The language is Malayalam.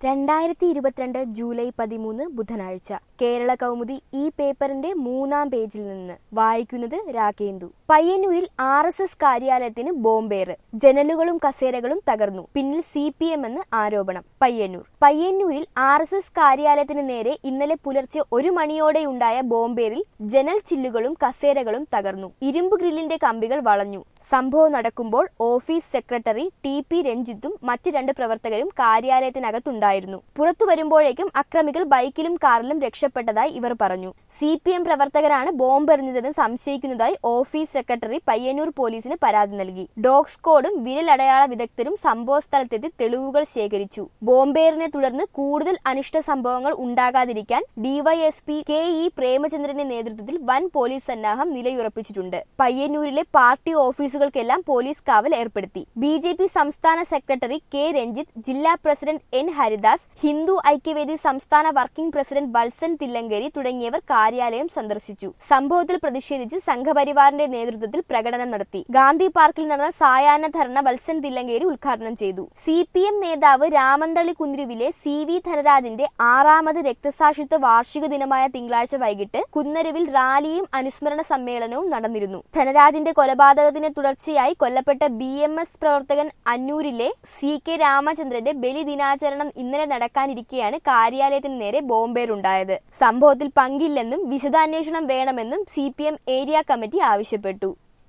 രണ്ടായിരത്തി ഇരുപത്തിരണ്ട് ജൂലൈ പതിമൂന്ന് ബുധനാഴ്ച കേരള കൗമുദി ഈ പേപ്പറിന്റെ മൂന്നാം പേജിൽ നിന്ന് വായിക്കുന്നത് രാകേന്ദു പയ്യന്നൂരിൽ ആർ എസ് എസ് കാര്യാലയത്തിന് ബോംബേറ് ജനലുകളും കസേരകളും തകർന്നു പിന്നിൽ സി പി എം എന്ന് ആരോപണം പയ്യന്നൂർ പയ്യന്നൂരിൽ ആർ എസ് എസ് കാര്യാലയത്തിന് നേരെ ഇന്നലെ പുലർച്ചെ ഒരു മണിയോടെയുണ്ടായ ബോംബേറിൽ ജനൽ ചില്ലുകളും കസേരകളും തകർന്നു ഇരുമ്പ് ഗ്രില്ലിന്റെ കമ്പികൾ വളഞ്ഞു സംഭവം നടക്കുമ്പോൾ ഓഫീസ് സെക്രട്ടറി ടി പി രഞ്ജിത്തും മറ്റ് രണ്ട് പ്രവർത്തകരും കാര്യാലയത്തിനകത്തുണ്ടായിരുന്നു പുറത്തു വരുമ്പോഴേക്കും അക്രമികൾ ബൈക്കിലും കാറിലും രക്ഷപ്പെട്ടതായി ഇവർ പറഞ്ഞു സി പി എം പ്രവർത്തകരാണ് ബോംബെറിഞ്ഞതെന്ന് സംശയിക്കുന്നതായി ഓഫീസ് സെക്രട്ടറി പയ്യന്നൂർ പോലീസിന് പരാതി നൽകി ഡോഗ് സ്ക്വാഡും വിരലടയാള വിദഗ്ധരും സംഭവസ്ഥലത്തെത്തി തെളിവുകൾ ശേഖരിച്ചു ബോംബേറിനെ തുടർന്ന് കൂടുതൽ അനിഷ്ട സംഭവങ്ങൾ ഉണ്ടാകാതിരിക്കാൻ ഡിവൈഎസ്പി കെ ഇ പ്രേമചന്ദ്രന്റെ നേതൃത്വത്തിൽ വൻ പോലീസ് സന്നാഹം നിലയുറപ്പിച്ചിട്ടുണ്ട് പയ്യന്നൂരിലെ പാർട്ടി ഓഫീസുകൾക്കെല്ലാം പോലീസ് കാവൽ ഏർപ്പെടുത്തി ബി ജെ പി സംസ്ഥാന സെക്രട്ടറി കെ രഞ്ജിത്ത് ജില്ലാ പ്രസിഡന്റ് എൻ ഹരിദാസ് ഹിന്ദു ഐക്യവേദി സംസ്ഥാന വർക്കിംഗ് പ്രസിഡന്റ് വത്സൻ തില്ലങ്കേരി തുടങ്ങിയവർ കാര്യാലയം സന്ദർശിച്ചു സംഭവത്തിൽ പ്രതിഷേധിച്ച് സംഘപരിവാറിന്റെ നേതൃത്വത്തിൽ പ്രകടനം നടത്തി ഗാന്ധി പാർക്കിൽ നടന്ന സായാഹ്ന ധർണ വത്സൻ തില്ലങ്കേരി ഉദ്ഘാടനം ചെയ്തു സി പി എം നേതാവ് രാമന്തളി കുന്തിരുവിലെ സി വി ധനരാജന്റെ ആറാമത് രക്തസാക്ഷിത്വ വാർഷിക ദിനമായ തിങ്കളാഴ്ച വൈകിട്ട് കുന്നരുവിൽ റാലിയും അനുസ്മരണ സമ്മേളനവും നടന്നിരുന്നു ധനരാജന്റെ കൊലപാതകത്തിന് തുടർച്ചയായി കൊല്ലപ്പെട്ട ബി എം എസ് പ്രവർത്തകൻ അന്നൂരിലെ സി കെ രാമചന്ദ്രന്റെ ബലി ദിനാചരണം ഇന്നലെ നടക്കാനിരിക്കെയാണ് കാര്യാലയത്തിന് നേരെ ബോംബേറുണ്ടായത് സംഭവത്തിൽ പങ്കില്ലെന്നും വിശദാന്വേഷണം വേണമെന്നും സി ഏരിയ കമ്മിറ്റി ആവശ്യപ്പെട്ടു